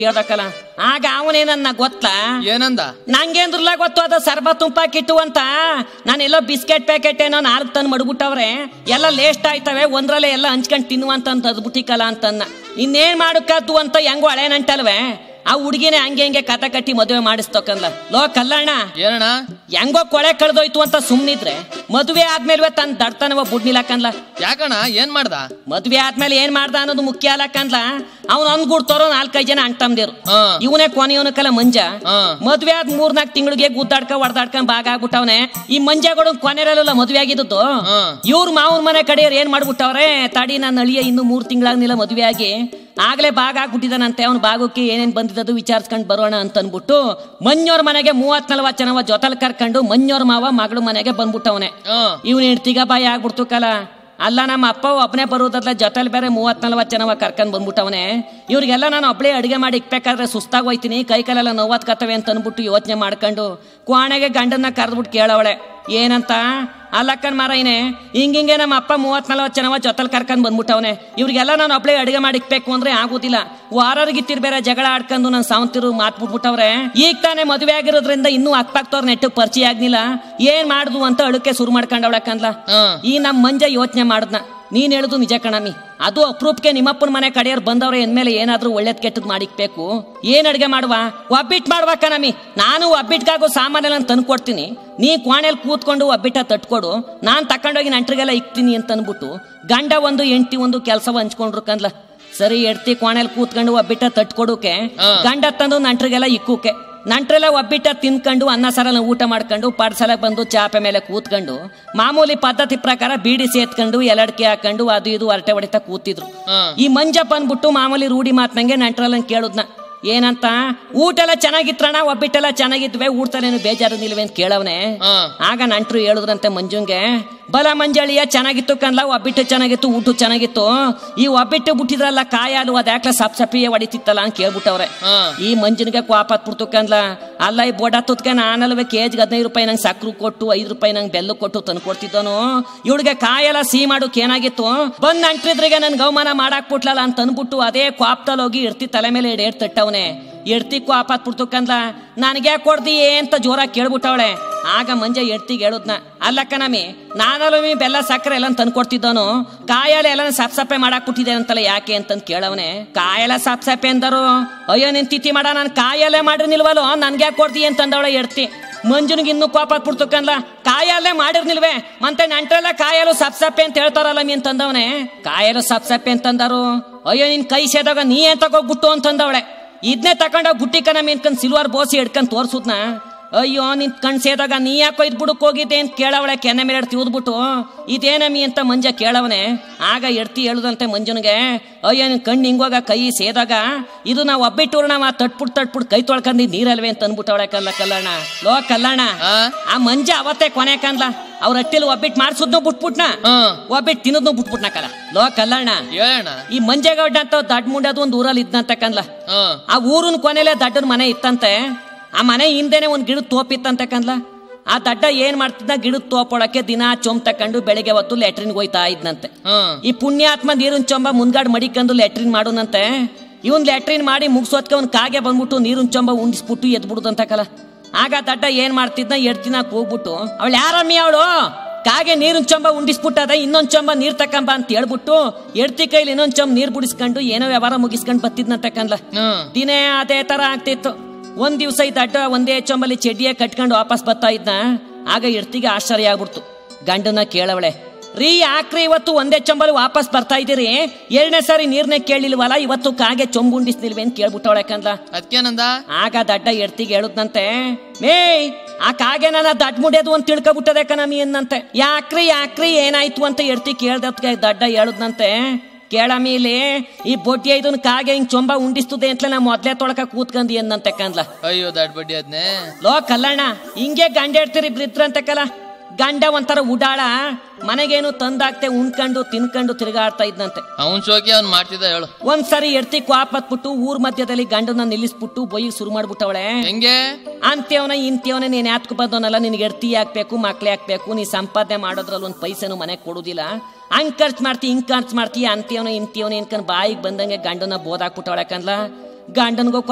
ಹೇಳ್ದಕ್ಕಲ್ಲ ಆಗ ಅವನೇನನ್ನ ಗೊತ್ತಾ ಏನಂದ ನಂಗೇಂದ್ರಲ್ಲ ಗೊತ್ತು ಅದ ಸರ್ಬ ತುಪ್ಪ ಕಿಟ್ಟು ಅಂತ ನಾನೆಲ್ಲೋ ಬಿಸ್ಕೆಟ್ ಪ್ಯಾಕೆಟ್ ಏನೋ ನಾಲ್ಕು ತಂದು ಮಡ್ಬಿಟ್ಟವ್ರೆ ಎಲ್ಲ ಲೇಸ್ಟ್ ಆಯ್ತವೆ ಒಂದ್ರಲ್ಲೇ ಎಲ್ಲ ಹಂಚ್ಕೊಂಡು ತಿನ್ನುವಂತ ಅಂತ ಅದ್ಬಿಟ್ಟಿಕಲ್ಲ ಅಂತನ್ನ ಇನ್ನೇನ್ ಮಾಡಕ್ಕದ್ದು ಅಂತ ಹೆಂಗೋ ಹಳೆ ನಂಟಲ್ವೇ ಆ ಹುಡುಗಿನೇ ಹಂಗೆ ಹಂಗೆ ಕಥ ಕಟ್ಟಿ ಮದುವೆ ಮಾಡಿಸ್ತಕ್ಕಂದ್ಲ ಲೋ ಕಲ್ಲಣ್ಣ ಏನಣ್ಣ ಹೆಂಗೋ ಕೊಳೆ ಕಳೆದೋಯ್ತು ಅಂತ ಸುಮ್ನಿದ್ರೆ ಮದುವೆ ಆದ್ಮೇಲೆ ತನ್ನ ದಡ್ತನವ ಬುಡ್ನಿಲಕ್ಕಂದ್ಲ ಯಾಕಣ್ಣ ಏನ್ ಮಾಡ್ದ ಮದ್ವೆ ಆದ್ಮೇಲೆ ಏನ್ ಮಾಡ್ದ ಅನ್ನೋದು ಮುಖ್ಯ ಅಲ್ಲಕ್ಕಂದ್ಲ ಅವ್ನು ಅಂದ್ಗುಡ್ತಾರೋ ನಾಲ್ಕೈದು ಜನ ಅಣ್ತಂದಿರು ಹಾ ಇವನೇ ಕೊನೆಯವನಕ್ಕಲ್ಲ ಮಂಜ ಹಾ ಮದ್ವೆ ಆದ್ ಮೂರ್ನಾಲ್ಕು ತಿಂಗಳಿಗೆ ಗುದ್ದಾಡ್ಕ ಹೊಡ್ದಾಡ್ಕೊಂಡ್ ಬಾಗ ಆಗ್ಬಿಟ್ಟವನೆ ಈ ಮಂಜಗಳು ಕೊನೆರಲ್ಲ ಮದ್ವೆ ಆಗಿದ್ದು ಹಾ ಇವ್ರ ಮಾವನ ಮನೆ ಕಡೆಯವ್ರು ಏನ್ ಮಾಡ್ಬಿಟ್ಟವ್ರೆ ತಡಿ ನನ್ನ ಅಳಿಯ ಇನ್ನು ಮೂರ್ ತಿಂಗಳಾಗ್ನಿಲ್ಲ ಮದ್ವೆ ಆಗಿ ಆಗ್ಲೇ ಬಾಗ ಆಗ್ಬಿಟ್ಟಿದಾನಂತೆ ಅವ್ನ ಭಾಗಕ್ಕೆ ಏನೇನ್ ಬಂದಿದ್ದು ವಿಚಾರಿಸ್ಕೊಂಡ್ ಬರೋಣ ಅಂತ ಅನ್ಬಿಟ್ಟು ಮಂಜೋರ್ ಮನೆಗೆ ಮೂವತ್ ನಲ್ವತ್ ಜನವ ಜೊತಲ್ ಕರ್ಕೊಂಡು ಮಂಜೋರ್ ಮಾವ ಮಗಳು ಮನೆಗೆ ಬಂದ್ಬಿಟ್ಟವನೆ ಹಾ ಇವ್ನ ಹೆಂಡ್ತಿಗ ಬಾಯಿ ಆಗ್ಬಿಡ್ತು ಕಲ ಅಲ್ಲ ನಮ್ಮ ಅಪ್ಪ ಒಬ್ಬನೇ ಬರೋದಲ್ಲ ಜೊತೆಲಿ ಬೇರೆ ಮೂವತ್ ನಲ್ವತ್ತು ಜನವ ಕರ್ಕೊಂಡ್ ಬಂದ್ಬಿಟ್ಟವನೆ ಇವ್ರಿಗೆಲ್ಲ ನಾನು ಒಬ್ಳೆ ಅಡಿಗೆ ಮಾಡಿ ಇಕ್ಬೇಕಾದ್ರೆ ಸುಸ್ತಾಗಿ ಹೋಯ್ತೀನಿ ಕೈ ಕಾಲೆಲ್ಲ ನೋವತ್ ಕತ್ತವೆ ಅಂತ ಅನ್ಬಿಟ್ಟು ಯೋಚನೆ ಮಾಡ್ಕೊಂಡು ಕ್ವಾಣೆಗೆ ಗಂಡನ್ನ ಕರೆದ್ಬಿಟ್ಟು ಕೇಳವಳೆ ಏನಂತ ಅಲ್ಲಕ್ಕನ್ ಮಾರೈನೆ ಹಿಂಗಿಂಗೆ ನಮ್ಮ ಅಪ್ಪ ಮೂವತ್ ನಲ್ವತ್ತು ಜನವ ಜೊತೆಲಿ ಕರ್ಕೊಂಡ್ ಬಂದ್ಬಿಟ್ಟವನೆ ಇವ್ರಿಗೆಲ್ಲ ನಾನು ಒಬ್ಳೆ ಅಡಿಗೆ ಮಾಡಿ ಇಕ್ಬೇಕು ಅಂದ್ರೆ ಆಗೋದಿಲ್ಲ ವಾರರಿಗಿತ್ತಿರ್ ಬೇರೆ ಜಗಳ ಆಡ್ಕೊಂಡು ನನ್ನ ಸಾವಂತಿರು ಮಾತ್ ಬಿಟ್ಬಿಟ್ಟವ್ರೆ ಈಗ ತಾನೇ ಮದುವೆ ಆಗಿರೋದ್ರಿಂದ ಇನ್ನೂ ಅಕ್ಕಪಕ್ಕದವ್ರ ನೆಟ್ಟು ಪರಿಚಯ ಆಗ್ನಿಲ್ಲ ಏನ್ ಮಾಡುದು ಅಂತ ಅಳುಕೆ ಶುರು ಮಾಡ್ಕೊಂಡವಳಕ್ಕಂದ್ಲ ಹಾ ಈ ನಮ್ ಮಂಜ ಯೋಚನೆ ಮಾಡದ್ನ ನೀನ್ ಹೇಳುದು ನಿಜ ಕಣಮಿ ಅದು ಅಪ್ರೂಪ್ಗೆ ನಿಮ್ಮಪ್ಪನ ಮನೆ ಕಡೆಯವ್ರು ಬಂದವ್ರೆ ಎಂದ್ಮೇಲೆ ಏನಾದ್ರೂ ಒಳ್ಳೇದ್ ಕೆಟ್ಟದ್ ಮಾಡಿಕ್ಬೇಕು ಏನ್ ಅಡ್ಗೆ ಮಾಡುವ ಒಬ್ಬಿಟ್ ಮಾಡುವ ಕಣಮಿ ನಾನು ಒಬ್ಬಿಟ್ಗಾಗೋ ಸಾಮಾನೆಲ್ಲ ತಂದು ಕೊಡ್ತೀನಿ ನೀ ಕ್ವಾಣೆಲ್ ಕೂತ್ಕೊಂಡು ಒಬ್ಬಿಟ್ಟ ತಟ್ಕೊಡು ನಾನ್ ತಕೊಂಡೋಗಿ ನಂಟ್ರಿಗೆಲ್ಲ ಇಕ್ತೀನಿ ಅಂತ ಅನ್ಬಿಟ್ಟು ಗಂಡ ಒಂದು ಎಂಟಿ ಒಂದು ಕೆಲಸವ ಹಂಚ್ಕೊಂಡ್ರು ಕಂದ್ಲ ಸರಿ ಎಡ್ತಿ ಕ್ವಾಣೆಲ್ ಕೂತ್ಕೊಂಡು ಒಬ್ಬಿಟ್ಟ ತಟ್ಕೊಡುಕೆ ಹಾ. ಗಂಡ ತಂದು ನಂಟ್ರಿಗೆಲ್ಲ ಇಕ್ಕುಕೆ ನಂಟ್ರೆಲ್ಲ ಒಬ್ಬಿಟ್ಟ ತಿನ್ಕೊಂಡು ಅನ್ನ ಸಾರಲ್ಲ ಊಟ ಮಾಡ್ಕೊಂಡು ಪಾಠಶಾಲೆ ಬಂದು ಚಾಪೆ ಮೇಲೆ ಕೂತ್ಕೊಂಡು ಮಾಮೂಲಿ ಪದ್ಧತಿ ಪ್ರಕಾರ ಬೀಡಿ ಸೇತ್ಕೊಂಡು ಎಲಡ್ಕೆ ಹಾಕೊಂಡು ಅದು ಇದು ಹರಟೆ ಹೊಡಿತಾ ಕೂತಿದ್ರು ಹಾ ಈ ಮಂಜಪ್ಪ ಅಂದ್ಬಿಟ್ಟು ಮಾಮೂಲಿ ರೂಢಿ ಮಾತ್ನಂಗೆ ನಂಟ್ರಲ್ಲ ಕೇಳುದ್ನ ಏನಂತ ಊಟ ಎಲ್ಲ ಚೆನ್ನಾಗಿತ್ರಣ ಒಬ್ಬಿಟ್ಟೆಲ್ಲ ಚೆನ್ನಾಗಿದ್ವೆ ಊಟನೇನು ಬೇಜಾರು ನಿಲ್ವೆ ಅಂತ ಕೇಳವನೆ ಹಾ ಆಗ ನಂಟ್ರು ಹೇಳಿದ್ರಂತೆ ಮಂಜುಂಗೆ ಬಲ ಮಂಜಳಿಯ ಚೆನ್ನಾಗಿತ್ತು ಕನ್ಲ ಒಬ್ಬಿಟ್ಟು ಚೆನ್ನಾಗಿತ್ತು ಊಟ ಚೆನ್ನಾಗಿತ್ತು ಈ ಒಬ್ಬಿಟ್ಟು ಬಿಟ್ಟಿದ್ರಲ್ಲ ಕಾಯಾಲು ಅದ್ಯಾಕ್ಲ ಸಪ್ ಸಪಿಯೇ ಹೊಡಿತಿತ್ತಲ್ಲ ಅಂತ ಕೇಳ್ಬಿಟ್ಟವ್ರೆ ಹಾ ಈ ಮಂಜನಿಗೆ ಕ್ವಾಪತ್ ಬಿಡ್ತು ಕನ್ಲ ಅಲ್ಲ ಈ ಬೋಡ ತುತ್ಕೆ ನಾನಲ್ವೇ ಕೆಜಿಗೆ ಹದಿನೈದು ರೂಪಾಯಿ ನಂಗೆ ಸಕ್ರು ಕೊಟ್ಟು ಐದು ರೂಪಾಯಿ ನಂಗೆ ಬೆಲ್ಲ ಕೊಟ್ಟು ತಂದು ಕೊಡ್ತಿದ್ದನು ಇವಳಿಗೆ ಕಾಯೆಲ್ಲ ಸಿಹಿ ಮಾಡೋಕ್ ಏನಾಗಿತ್ತು ಬಂದ್ ಅಂಟ್ರಿದ್ರಿಗೆ ನನ್ ಗವಮಾನ ಮಾಡಾಕ್ಬಿಟ್ಲಲ್ಲ ಅಂತ ಅನ್ಬಿಟ್ಟು ಅದೇ ಕ್ವಾಪ್ತಲ್ಲಿ ಹೋಗಿ ಇಡ್ತಿ ತಲೆ ಮೇಲೆ ಎಡ್ ತಟ್ಟವನೆ ಎಡ್ತಿ ಕ್ವಾಪತ್ ಬಿಡ್ತು ಕಂದ್ಲ ನನಗೆ ಕೊಡ್ದಿ ಅಂತ ಜೋರಾಗಿ ಕೇಳ್ಬಿಟ್ಟವಳೆ ಆಗ ಮಂಜ ಎಡ್ತಿಗೆ ಹೇಳುದ್ನ ಅಲ್ಲ ಕಣಮಿ ನಾನಲ್ವೇ ಬೆಲ್ಲ ಸಕ್ಕರೆ ಎಲ್ಲ ತಂದು ಕೊಡ್ತಿದ್ದನು ಕಾಯಲ್ಲ ಎಲ್ಲ ಸಪ್ ಸಪ್ಪೆ ಮಾಡಾಕ್ಬಿಟ್ಟಿದೆ ಅಂತಲ್ಲ ಯಾಕೆ ಅಂತಂದ್ ಕೇಳವನೆ ಕಾಯೆಲ್ಲ ಸಪ್ ಸಪ್ಪೆ ಅಂದರು ಅಯ್ಯೋ ನಿನ್ ತಿಥಿ ಮಾಡ ನಾನು ಕಾಯಲ್ಲೇ ಮಾಡಿರ್ನಿಲ್ವಲ್ಲೋ ನನ್ಗೆ ಯಾಕೆ ಕೊಡ್ದಿ ಅಂತಂದವಳೆ ಎಡ್ತಿ ಮಂಜುನಿಗೆ ಇನ್ನೂ ಕೋಪ ಬಿಡ್ತಕ್ಕಂದ್ಲ ಕಾಯಲ್ಲೇ ಮಾಡಿರ್ನಿಲ್ವೇ ಮತ್ತೆ ನಂಟ್ರೆಲ್ಲ ಕಾಯಲು ಸಪ್ ಸಪ್ಪೆ ಅಂತ ಹೇಳ್ತಾರಲ್ಲ ಮೀನ್ ತಂದವನೆ ಕಾಯಲು ಸಪ್ ಸಪ್ಪೆ ಅಂತಂದರು ಅಯ್ಯೋ ನಿನ್ ಕೈ ಸೇದಾಗ ನೀ ಏನ್ ತಗೋಗ್ಬಿಟ್ಟು ಅಂತಂದವಳೆ ಇದನ್ನೇ ತಕೊಂಡೋಗಿ ಬುಟ್ಟಿಕನ ಮೀನ್ಕಂಡ್ ಸಿಲ್ವರ್ ಬೋಸಿ ಹಿಡ್ಕೊಂಡ್ ತೋರ್ಸುದ್ನ ಅಯ್ಯೋ ನಿನ್ ಕಣ್ ಸೇದಾಗ ನೀ ಯಾಕೋ ಇದ್ ಬುಡಕ್ ಹೋಗಿದ್ದೆ ಅಂತ ಕೇಳವಳೆ ಕೆನೆ ಮೇಲೆ ತಿವ್ದ್ಬಿಟ್ಟು ಇದೇನಮ್ಮಿ ಅಂತ ಮಂಜ ಕೇಳವನೆ ಆಗ ಎಡ್ತಿ ಹೇಳುದಂತೆ ಮಂಜುನಿಗೆ ಅಯ್ಯೋ ನಿನ್ ಕಣ್ಣು ಹಿಂಗೋಗ ಕೈ ಸೇದಾಗ ಇದು ನಾವು ಒಬ್ಬಿಟ್ಟೂರ್ಣ ತಟ್ಬಿಟ್ ತಟ್ಬಿಟ್ ಕೈ ತೊಳ್ಕೊಂಡಿ ನೀರಲ್ವೇ ಅಂತ ಅನ್ಬಿಟ್ಟವಳೆ ಕಲ್ಲ ಕಲ್ಲಣ್ಣ ಲೋ ಕಲ್ಲಣ್ಣ ಹಾ ಆ ಮಂಜ ಅವತ್ತೇ ಕೊನೆ ಕಂದ್ಲ ಅವ್ರ ಹಟ್ಟಿಲ್ ಒಬ್ಬಿಟ್ಟು ಮಾಡ್ಸುದ್ನು ಬಿಟ್ಬಿಟ್ನ ಹಾ ಒಬ್ಬಿಟ್ಟು ತಿನ್ನೋದ್ನು ಬಿಟ್ಬಿಟ್ನ ಕಲ ಲೋ ಕಲ್ಲಣ್ಣ ಹೇಳಣ್ಣ ಈ ಮಂಜೇಗೌಡ ಅಂತ ದಡ್ಡ ಮುಂಡದು ಒಂದು ಊರಲ್ಲಿ ಇದ್ನಂತ ಕಂದ್ಲ ಹಾ ಆ ಊರಿನ ಕೊನೆಲೆ ದಡ್ಡನ ಮನೆ ಇತ್ತಂತೆ ಆ ಮನೆ ಹಿಂದೆನೆ ಒಂದ್ ಗಿಡದ ತೋಪಿತ್ತಂತೆ ಕಂದ್ಲ ಆ ದಡ್ಡ ಏನ್ ಮಾಡ್ತಿದ್ದ ಗಿಡದ ತೋಪೊಳಕ್ಕೆ ದಿನ ಚೊಂಬ್ ತಕೊಂಡು ಬೆಳಿಗ್ಗೆ ಹೊತ್ತು ಲೆಟ್ರಿನ್ ಹೋಯ್ತಾ ಇದ್ನಂತೆ ಹಾ ಈ ಪುಣ್ಯಾತ್ಮ ನೀರಿನ ಚೊಂಬ ಮುಂದ್ಗಾಡ್ ಮಡಿಕೊಂಡು ಲೆಟ್ರಿನ್ ಮಾಡೋನಂತೆ ಇವನ್ ಲೆಟ್ರಿನ್ ಮಾಡಿ ಮುಗಿಸೋದ್ಕೆ ಅವ್ನ್ ಕಾಗೆ ಬಂದ್ಬಿಟ್ಟು ನೀರಿನ ಚೊಂಬ ಉಂಡಿಸ್ಬಿಟ್ಟು ಎದ್ಬಿಡುದಂತ ಕಲ ಆಗ ದಡ್ಡ ಏನ್ ಮಾಡ್ತಿದ್ನ ಎಡ್ತಿನ ಹೋಗ್ಬಿಟ್ಟು ಅವಳು ಯಾರಮ್ಮಿ ಅವಳು ಕಾಗೆ ನೀರಿನ ಚೊಂಬ ಉಂಡಿಸ್ಬಿಟ್ಟದ ಇನ್ನೊಂದ್ ಚೊಂಬ ನೀರ್ ತಕ್ಕಂಬ ಅಂತ ಹೇಳ್ಬಿಟ್ಟು ಎಡ್ತಿ ಕೈಲಿ ಇನ್ನೊಂದ್ ಚೊಂಬ ನೀರ್ ಬಿಡಿಸ್ಕೊಂಡು ಏನೋ ವ್ಯವಹಾರ ಮುಗಿಸ್ಕೊಂಡು ಬತ್ತಿದ್ನಂತ ಕನ್ಲ ಹಾ ದಿನೇ ಅದೇ ತರ ಆಗ್ತಿತ್ತು ಒಂದ್ ದಿವ್ಸ ಈ ದಡ್ಡ ಒಂದೇ ಚೊಂಬಲಿ ಚಡ್ಡಿಯ ಕಟ್ಕೊಂಡು ವಾಪಸ್ ಬರ್ತಾ ಇದ್ನ ಆಗ ಎಡ್ತಿಗೆ ಆಶ್ಚರ್ಯ ಆಗ್ಬಿಡ್ತು ಗಂಡನ ಕೇಳವಳೆ ರೀ ಯಾಕ್ರಿ ಇವತ್ತು ಒಂದೇ ಚೊಂಬಲಿ ವಾಪಸ್ ಬರ್ತಾ ಇದ್ದೀರಿ ಎರಡನೇ ಸಾರಿ ನೀರ್ನೇ ಕೇಳಿಲ್ವಲ್ಲ ಇವತ್ತು ಕಾಗೆ ಚೊಂಬುಂಡಿಸ್ನಿಲ್ವೇ ಅಂತ ಕೇಳ್ಬಿಟ್ಟವಳೆ ಕಂದ ಅದ್ಕೇನಂದ ಆಗ ದಡ್ಡ ಎಡ್ತಿಗೆ ಹೇಳುದ್ನಂತೆ ಮೇ ಆ ಕಾಗೆ ನನ್ನ ದಡ್ಡ ಮುಡಿಯೋದು ಅಂತ ತಿಳ್ಕೊಬಿಟ್ಟದೆ ಕಣಮಿ ಅನ್ನಂತೆ ಯಾಕ್ರಿ ಯಾಕ್ರಿ ಏನಾಯ್ತು ಅಂತ ಎಡ್ತಿ ಕೇಳ್ದತ್ಗೆ ದಡ್ಡ ಹೇಳುದ್ನಂತೆ ಕೇಳಮಿ ಇಲ್ಲಿ ಈ ಬೊಟ್ಟಿ ಇದನ್ ಕಾಗೆ ಹಿಂಗ್ ಚೊಂಬ ಉಂಡಿಸ್ತದೆ ಅಂತಲೇ ನಾ ಮೊದ್ಲೇ ತೊಳಕ ಕೂತ್ಕಂದಿ ಅನ್ನಂತೆ ಕಂದ್ಲ ಅಯ್ಯೋ ದಡ್ ಬಡ್ಡಿ ಅದ್ನೇ ಲೋ ಕಲ್ಲಣ್ಣ ಹಿಂಗೆ ಗಂಡ ಇಡ್ತೀರಿ ಇಬ್ರಿದ್ರಂತೆ ಕಲ ಗಂಡ ಒಂಥರ ಉಡಾಳ ಮನೆಗೇನು ತಂದಾಗ್ತೆ ಉಣ್ಕೊಂಡು ತಿನ್ಕೊಂಡು ತಿರುಗಾಡ್ತಾ ಇದ್ನಂತೆ ಅವನ್ ಶೋಕಿ ಅವ್ನ್ ಮಾಡ್ತಿದ್ದ ಹೇಳು ಒಂದ್ಸರಿ ಎಡ್ತಿ ಕ್ವಾಪತ್ಬಿಟ್ಟು ಊರ್ ಮಧ್ಯದಲ್ಲಿ ಗಂಡನ ನಿಲ್ಲಿಸ್ಬಿಟ್ಟು ಬೊಯ್ಯಿ ಶುರು ಮಾಡ್ಬಿಟ್ಟವಳೆ ಹೆಂಗೆ ಅಂತ್ಯವನ ಇಂತ್ಯವನ ನೀನ್ ಯಾತ್ಕು ಬಂದವನಲ್ಲ ನಿನ್ಗೆ ಎಡ್ತಿ ಹಾಕ್ಬೇಕು ಮಕ್ಳೆ ಹಾಕ್ಬೇಕು ನೀ ಸಂಪಾದನೆ ಮಾಡೋದ್ರಲ್ಲಿ ಒಂದ್ ಪೈಸೆನು ಮನೆಗೆ ಕೊಡುದಿಲ್ಲ ಹಂಗ್ ಖರ್ಚು ಮಾಡ್ತಿ ಹಿಂಗ್ ಖರ್ಚು ಮಾಡ್ತಿ ಅಂತ್ಯವನ ಇಂತ್ಯವನ ಇನ್ಕಂಡ್ ಬಾಯಿಗೆ ಬಂದಂಗೆ ಗಂಡನ ಬೋದಾಕ್ಬಿಟ್ಟವಳೆ ಕನ್ಲ ಗಂಡನ್ಗೂ